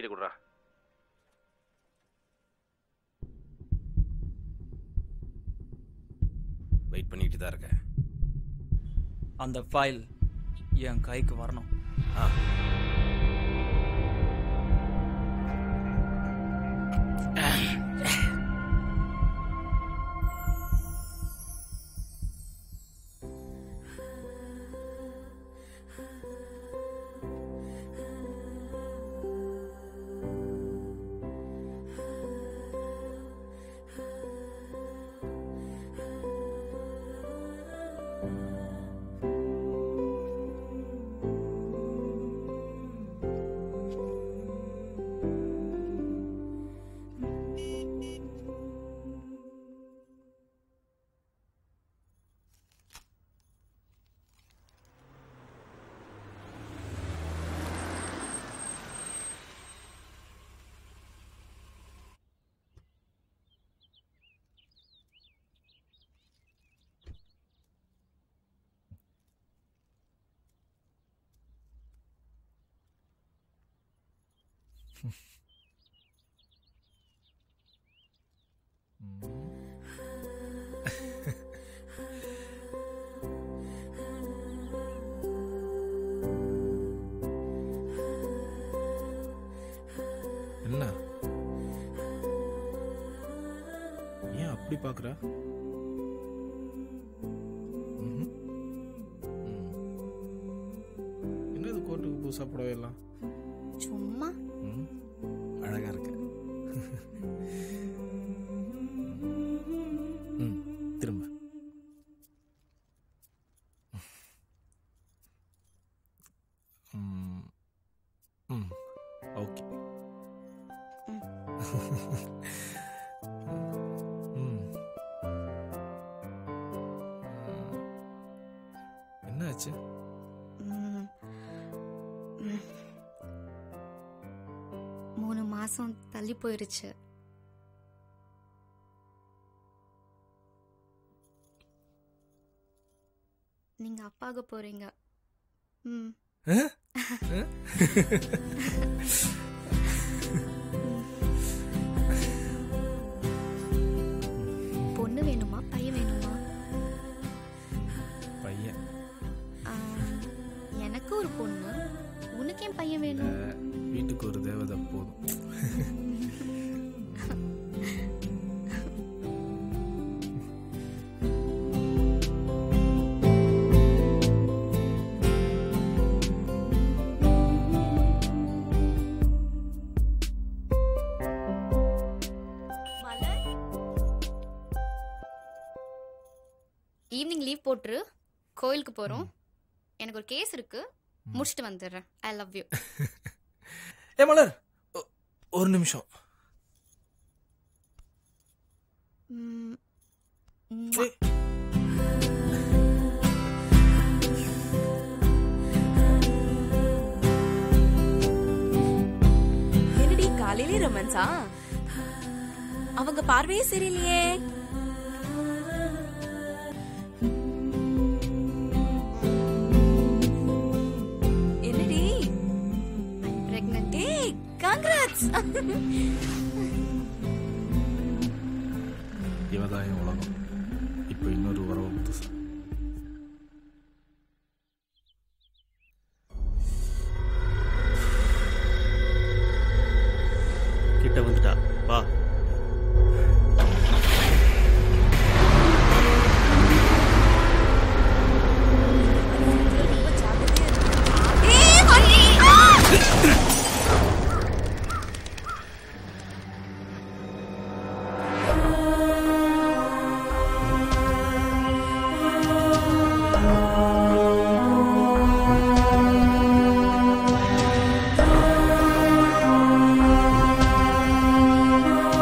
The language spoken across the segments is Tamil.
எழுதி கொடுறா வெயிட் பண்ணிட்டு தான் இருக்கேன் அந்த ஃபைல் என் கைக்கு வரணும் ஆ என்ன ஏன் அப்படி பார்க்குற என்னது கோட்டுக்கு புதுசாக புடவை எல்லாம் சும்மா ம், அழகா இருக்கு ம், திரும்ப ம், ம், ஓகே ம். என்னாச்சு ம். ம். மூணு மாசம் தள்ளி போயிருச்சு நீங்க அப்பாக போறீங்க ம் பொண்ணு வேணுமா பையன் வேணுமா பையன் ஆ, எனக்கு ஒரு பொண்ணு உனக்கு ஏன் பையன் வேணும் வீட்டுக்கு ஒரு தேவதை போதும் ஈவினிங் லீவ் போட்டுரு கோயிலுக்கு போறோம் எனக்கு ஒரு கேஸ் இருக்கு முடிச்சுட்டு வந்துடுறேன் ஐ லவ் யூ ஏ மலர் ஒ- ஒரு நிமிஷம் ஏய், என்னடி காலையிலே ரொமான்ஸா அவங்க பார்வையே சரியில்லையே என்னடி பிரெக்னன்ட் ஏய் காங்கிராட்ஸ் இவதான் என் உலகம் இப்போ இன்னொரு உறவு புதுசு கிட்ட வந்துட்டா வா ஏய் ஹரி ஆ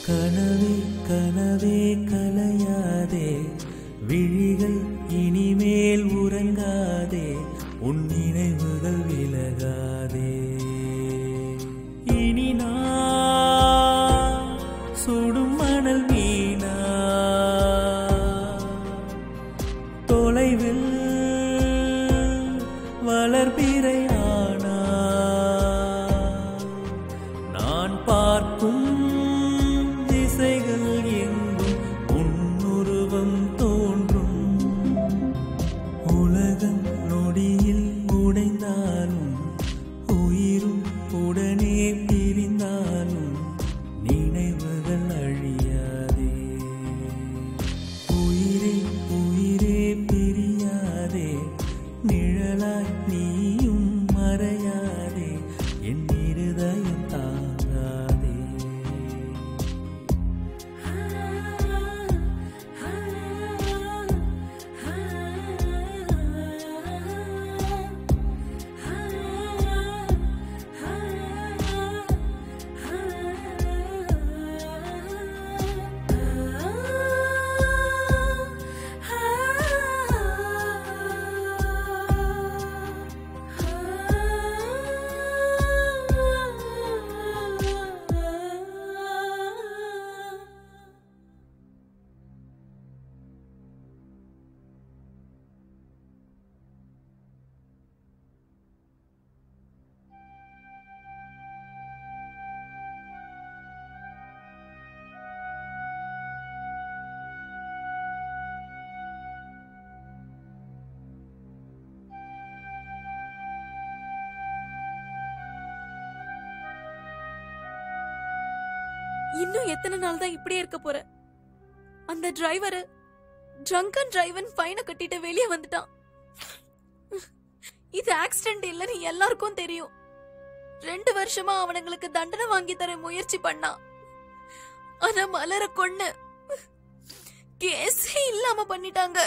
கனவே கனவே கலையாதே விழிகள் இனிமேல் உறங்காதே உன் நினைவுகள் விலகாதே இனி நான் சுடும் மணல் மீனா தொலைவில் வளர்பிறையானா நான் பார்க்கும் திசைகள் எங்கும் உன்னுருவம் தோன்றும் உலகம் நொடியில் உடைந்தாலும் உயிரும் உடனே பிரிந்தாலும் நினைவுகள் அழியாதே உயிரே உயிரே பிரியாதே நிழலாய் நீயும் மறையாதே என் இருதயம் தாங்காதே இன்னும் எத்தனை நாள் தான் இப்படியே இருக்க போற அந்த டிரைவர் ட்ரங்கன் டிரைவன் ஃபைனை கட்டிட்டு வெளியே வந்துட்டான் இது ஆக்சிடென்ட் இல்லைன்னு எல்லாருக்கும் தெரியும் ரெண்டு வருஷமா அவனுங்களுக்கு தண்டனை வாங்கி தர முயற்சி பண்ணான் ஆனா மலர கொன்னு கேஸே இல்லாம பண்ணிட்டாங்க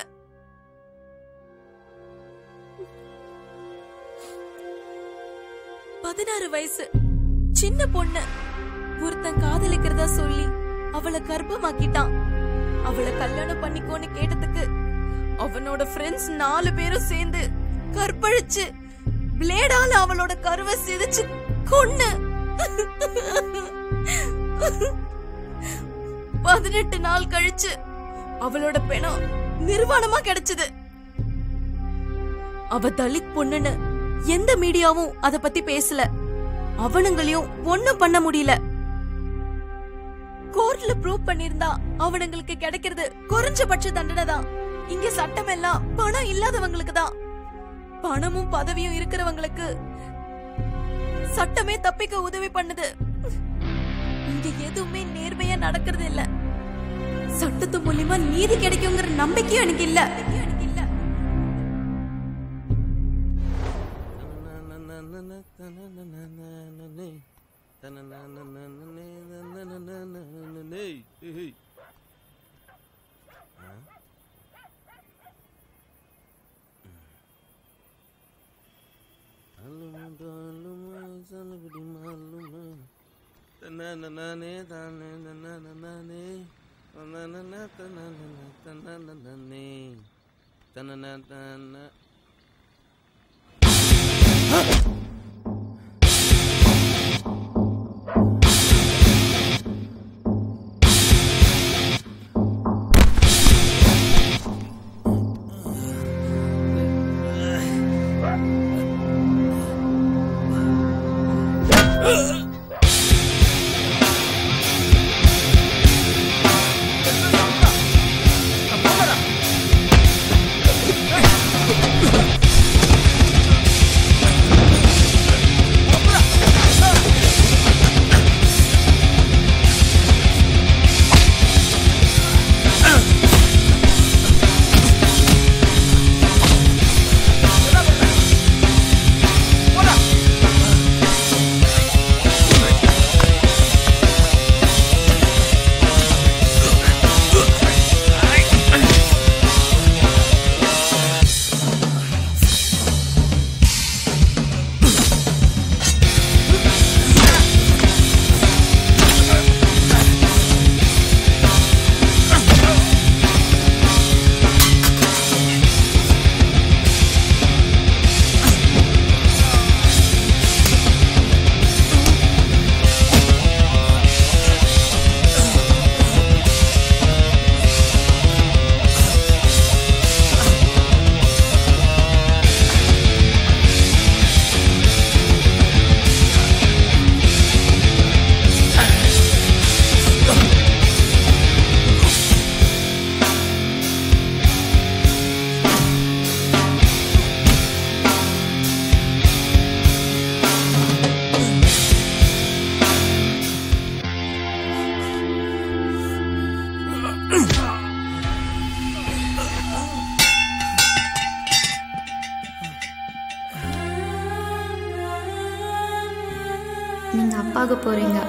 பதினாறு வயசு சின்ன பொண்ணு ஒருத்தன் காதலிக்கிறதா சொல்லி அவளை கர்ப்பமாக்கிட்டான் அவளை கல்யாணம் பண்ணிக்கோன்னு கேட்டதுக்கு அவனோட ஃப்ரெண்ட்ஸ் நாலு பேரும் சேர்ந்து கற்பழிச்சு பிளேடால அவளோட கருவை சிதைச்சு கொன்னு பதினெட்டு நாள் கழிச்சு அவளோட பிணம் நிர்வாணமா கிடைச்சது அவ தலித் பொண்ணுன்னு எந்த மீடியாவும் அத பத்தி பேசல அவனுங்களையும் ஒண்ணும் பண்ண முடியல கோர்ட்ல ப்ரூவ் பண்ணிருந்தா அவனுங்களுக்கு கிடைக்கிறது குறைஞ்சபட்ச தண்டனை தான் இங்க சட்டம் எல்லாம் பணம் இல்லாதவங்களுக்கு தான் பணமும் பதவியும் இருக்கிறவங்களுக்கு சட்டமே தப்பிக்க உதவி பண்ணுது இங்க எதுவுமே நேர்மையா நடக்கிறது இல்ல சட்டத்து மூலியமா நீதி கிடைக்குங்கிற நம்பிக்கையும் எனக்கு இல்ல எனக்கு இல்ல தன்னே தானே தன்னே தன்னே தன்னே தன்னே தன்ன ஆ ஆக போறீங்க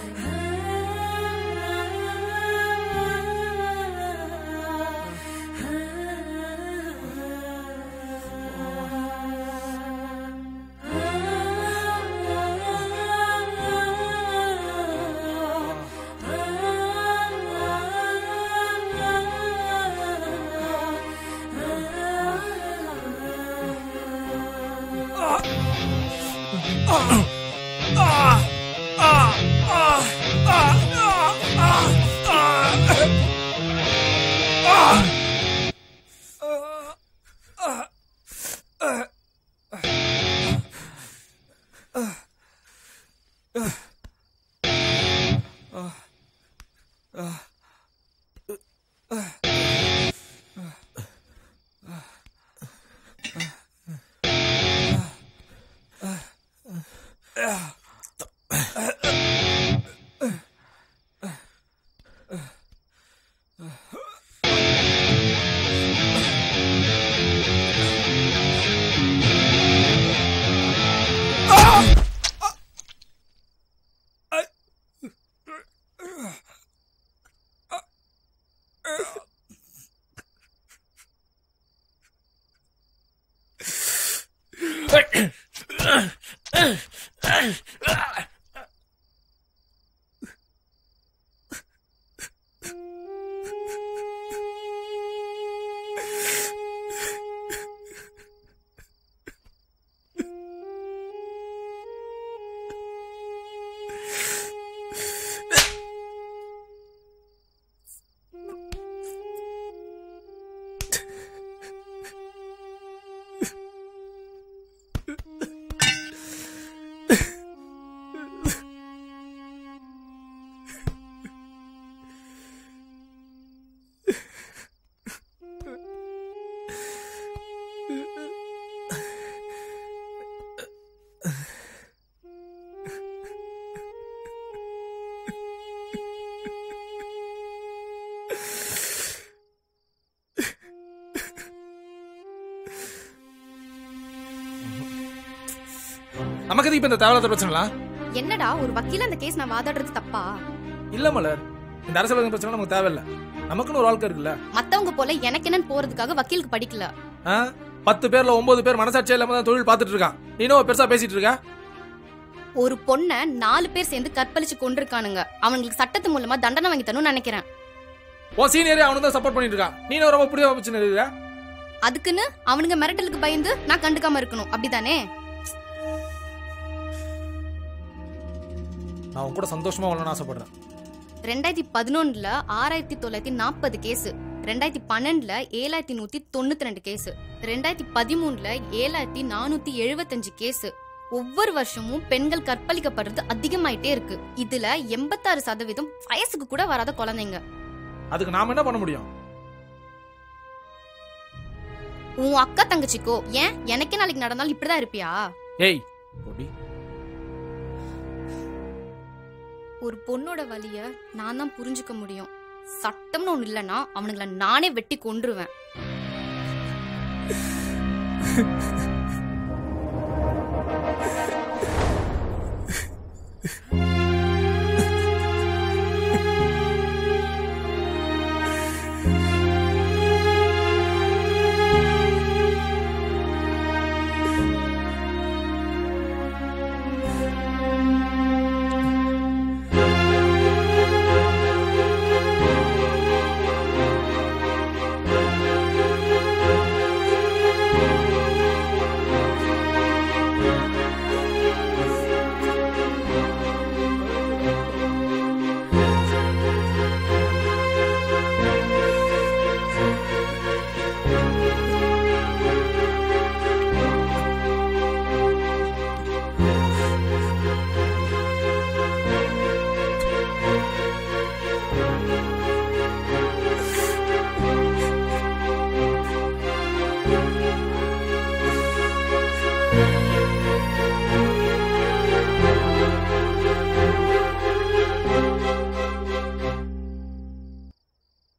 நமக்கு எதுக்கு இப்ப இந்த தேவையில்லாத பிரச்சனைலாம் என்னடா ஒரு வக்கீல அந்த கேஸ் நான் வாதாடுறது தப்பா இல்ல மலர் இந்த அரசியல் பிரச்சனை நமக்கு தேவையில்ல நமக்குன்னு ஒரு வாழ்க்கை இருக்குல்ல மத்தவங்க போல எனக்கு என்னன்னு போறதுக்காக வக்கீலுக்கு படிக்கல ஆ? பத்து பேர்ல ஒன்பது பேர் மனசாட்சியே இல்லாம தான் தொழில் பார்த்துட்டு இருக்கான் நீனும் பெருசா பேசிட்டு இருக்க ஒரு பொண்ண நாலு பேர் சேர்ந்து கற்பழிச்சு கொண்டிருக்கானுங்க அவங்களுக்கு சட்டத்து மூலமா தண்டனை வாங்கி தரணும்னு நினைக்கிறேன் உன் சீனியரே அவனு தான் சப்போர்ட் பண்ணிட்டு இருக்கான் நீனும் ரொம்ப புரிய வச்சுன்னு இருக்க அதுக்குன்னு அவனுங்க மிரட்டலுக்கு பயந்து நான் கண்டுக்காம இருக்கணும் அப்படிதானே நான் உன் கூட சந்தோஷமா வாழணும்னு ஆசைப்படுறேன் ரெண்டாயிரத்தி பதினொன்னுல ஆறாயிரத்தி தொள்ளாயிரத்தி நாற்பது கேஸ் ரெண்டாயிரத்தி பன்னெண்டுல ஏழாயிரத்தி நூத்தி தொண்ணூத்தி ரெண்டு கேஸ் ரெண்டாயிரத்தி பதிமூணுல ஏழாயிரத்தி நானூத்தி எழுபத்தஞ்சு கேஸ் ஒவ்வொரு வருஷமும் பெண்கள் கற்பழிக்கப்படுறது அதிகமாயிட்டே இருக்கு இதுல எண்பத்தாறு சதவீதம் வயசுக்கு கூட வராத குழந்தைங்க அதுக்கு நாம என்ன பண்ண முடியும் உன் அக்கா தங்கச்சிக்கோ ஏன் எனக்கே நாளைக்கு நடந்தாலும் இப்படிதான் இருப்பியா ஏய் பொடி. ஒரு பொண்ணோட வலிய நான் தான் புரிஞ்சுக்க முடியும் சட்டம்னு ஒண்ணு இல்லைன்னா அவனுங்கள நானே வெட்டி கொன்றுவேன்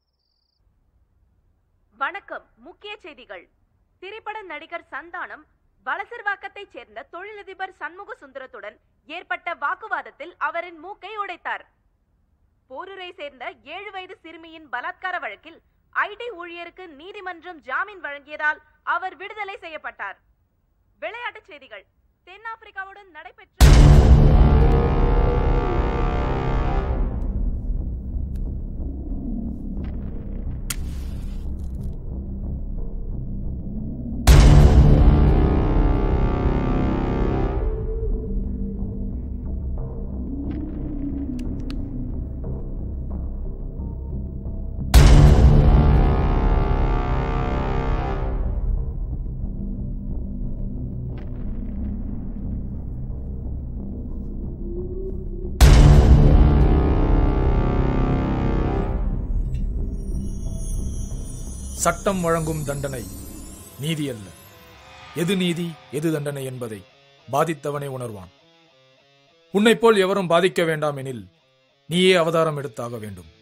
வணக்கம் முக்கிய செய்திகள் திரைப்பட நடிகர் சந்தானம் வலசர்வாக்கத்தைச் சேர்ந்த தொழிலதிபர் சண்முக சுந்தரத்துடன் ஏற்பட்ட வாக்குவாதத்தில் அவரின் மூக்கை உடைத்தார் போரூரை சேர்ந்த ஏழு வயது சிறுமியின் பலாத்கார வழக்கில் ஐடி ஊழியருக்கு நீதிமன்றம் ஜாமீன் வழங்கியதால் அவர் விடுதலை செய்யப்பட்டார் விளையாட்டுச் செய்திகள் தென்னாப்பிரிக்காவுடன் நடைபெற்ற சட்டம் வழங்கும் தண்டனை நீதி அல்ல எது நீதி எது தண்டனை என்பதை பாதித்தவனே உணர்வான் உன்னைப் போல் எவரும் பாதிக்க வேண்டாம் எனில் நீயே அவதாரம் எடுத்தாக வேண்டும்